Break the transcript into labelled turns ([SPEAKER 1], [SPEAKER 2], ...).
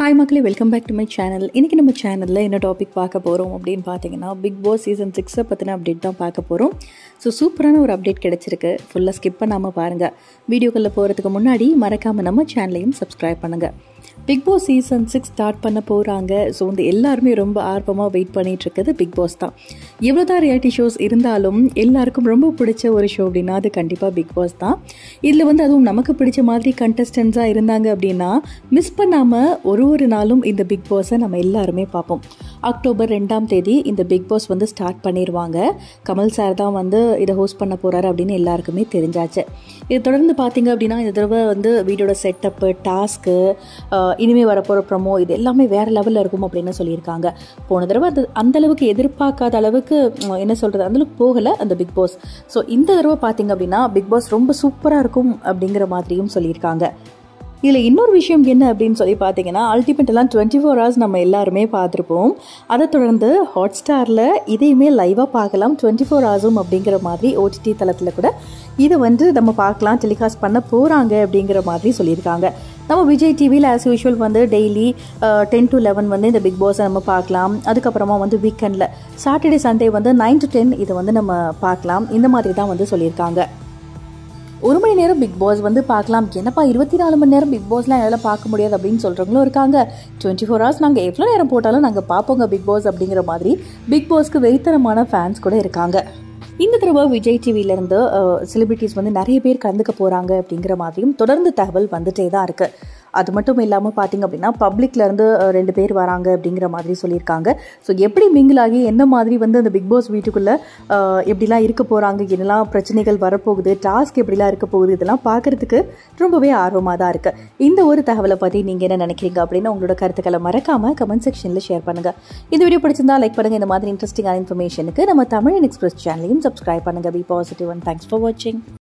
[SPEAKER 1] hi மக்களே welcome back to my channel இன்றைக்கி நம்ம சேனலில் என்ன டாபிக் பார்க்க போகிறோம் அப்படின்னு பார்த்தீங்கன்னா பிக் பாஸ் சீசன் சிக்ஸை பற்றின அப்டேட் தான் பார்க்க போகிறோம் ஸோ சூப்பரான ஒரு அப்டேட் கிடச்சிருக்கு ஃபுல்லாக ஸ்கிப் பண்ணாமல் பாருங்கள் வீடியோக்குள்ளே போகிறதுக்கு முன்னாடி மறக்காமல் நம்ம சேனலையும் சப்ஸ்கிரைப் பண்ணுங்கள் Bigg Boss season six start பண்ண போகிறாங்க ஸோ வந்து எல்லாருமே ரொம்ப ஆர்வமாக வெயிட் பண்ணிட்டு இருக்குது பிக் பாஸ் தான் எவ்வளோ தான் ரியாலிட்டி ஷோஸ் இருந்தாலும் எல்லாருக்கும் ரொம்ப பிடிச்ச ஒரு ஷோ அப்படின்னா அது கண்டிப்பாக பிக் பாஸ் தான் இதில் வந்து அதுவும் நமக்கு பிடிச்ச மாதிரி கண்டஸ்டன்ஸாக இருந்தாங்க அப்படின்னா மிஸ் பண்ணாமல் ஒரு ஒரு நாளும் இந்த பிக் பாஸை நம்ம எல்லாருமே பார்ப்போம் அக்டோபர் ரெண்டாம் தேதி இந்த பிக் பாஸ் வந்து ஸ்டார்ட் பண்ணிடுவாங்க கமல் சார் தான் வந்து இதை ஹோஸ்ட் பண்ண போகிறாரு அப்படின்னு எல்லாருக்குமே தெரிஞ்சாச்சு இது தொடர்ந்து பார்த்தீங்க அப்படின்னா இந்த தடவை வந்து வீடியோட செட்டப்பு டாஸ்க்கு இனிமேல் வரப்போகிற ப்ரொமோ இது எல்லாமே வேறு லெவலில் இருக்கும் அப்படின்னு சொல்லியிருக்காங்க போன தடவை அந்த அந்த அளவுக்கு எதிர்பார்க்காத அளவுக்கு உம், என்ன சொல்கிறது அந்தளவுக்கு போகலை அந்த பிக் பாஸ் ஸோ இந்த தடவை பார்த்தீங்க அப்படின்னா பிக் பாஸ் ரொம்ப சூப்பராக இருக்கும் அப்படிங்கிற மாதிரியும் சொல்லியிருக்காங்க இதில் இன்னொரு விஷயம் என்ன அப்படின்னு சொல்லி பார்த்தீங்கன்னா அல்டிமேட் எல்லாம் டுவெண்ட்டி ஃபோர் ஹவர்ஸ் நம்ம எல்லாருமே பார்த்துருப்போம் அதை தொடர்ந்து ஹாட் ஸ்டாரில் இதையுமே லைவாக பார்க்கலாம் டுவெண்ட்டி ஃபோர் ஹவர்ஸும் அப்படிங்கிற மாதிரி ஓடிடி தளத்தில் கூட இதை வந்து நம்ம பார்க்கலாம் டெலிகாஸ்ட் பண்ண போகிறாங்க அப்படிங்கிற மாதிரி சொல்லியிருக்காங்க நம்ம விஜய் டிவியில் ஆஸ் யூஷுவல் வந்து டெய்லி டென் டு லெவன் வந்து இந்த பிக் பாஸை நம்ம பார்க்கலாம் அதுக்கப்புறமா வந்து வீக்கெண்டில் சாட்டர்டே சண்டே வந்து நைன் டு டென் இதை வந்து நம்ம பார்க்கலாம் இந்த மாதிரி தான் வந்து சொல்லியிருக்காங்க ஒரு மணி நேரம் பிக் பாஸ் வந்து பார்க்கலாம் என்னப்பா இருபத்தி நாலு மணி நேரம் பிக் பாஸ்லாம் என்னால் பார்க்க முடியாது அப்படின்னு சொல்கிறவங்களும் இருக்காங்க டுவெண்ட்டி ஃபோர் ஹவர்ஸ் நாங்கள் எவ்வளோ நேரம் போட்டாலும் நாங்கள் பார்ப்போங்க பிக் பாஸ் அப்படிங்கிற மாதிரி பிக் பாஸ்க்கு வெறித்தனமான ஃபேன்ஸ் கூட இருக்காங்க இந்த தடவை விஜய் டிவியிலேருந்து செலிபிரிட்டிஸ் வந்து நிறைய பேர் கலந்துக்க போகிறாங்க அப்படிங்கிற மாதிரியும் தொடர்ந்து தகவல் வந்துட்டே தான் இருக்குது அது மட்டும் இல்லாமல் பார்த்தீங்க அப்படின்னா பப்ளிக்லேருந்து ரெண்டு பேர் வராங்க அப்படிங்கிற மாதிரி சொல்லியிருக்காங்க ஸோ எப்படி mingle ஆகி என்ன மாதிரி வந்து அந்த பிக் பாஸ் வீட்டுக்குள்ளே எப்படிலாம் இருக்க போகிறாங்க என்னெல்லாம் பிரச்சனைகள் வரப்போகுது டாஸ்க் எப்படிலாம் இருக்க போகுது இதெல்லாம் பார்க்குறதுக்கு ரொம்பவே ஆர்வமாக தான் இருக்குது இந்த ஒரு தகவலை பற்றி நீங்கள் என்ன நினைக்கிறீங்க அப்படின்னு உங்களோட கருத்துக்களை மறக்காமல் கமெண்ட் செக்ஷனில் ஷேர் பண்ணுங்கள் இந்த வீடியோ பிடிச்சிருந்தா லைக் பண்ணுங்கள் இந்த மாதிரி இன்ட்ரெஸ்டிங்கான இன்ஃபர்மேஷனுக்கு நம்ம தமிழ் எக்ஸ்பிரஸ் சேனலையும் சப்ஸ்கிரைப் பண்ணுங்கள் be positive and thanks for வாட்சிங்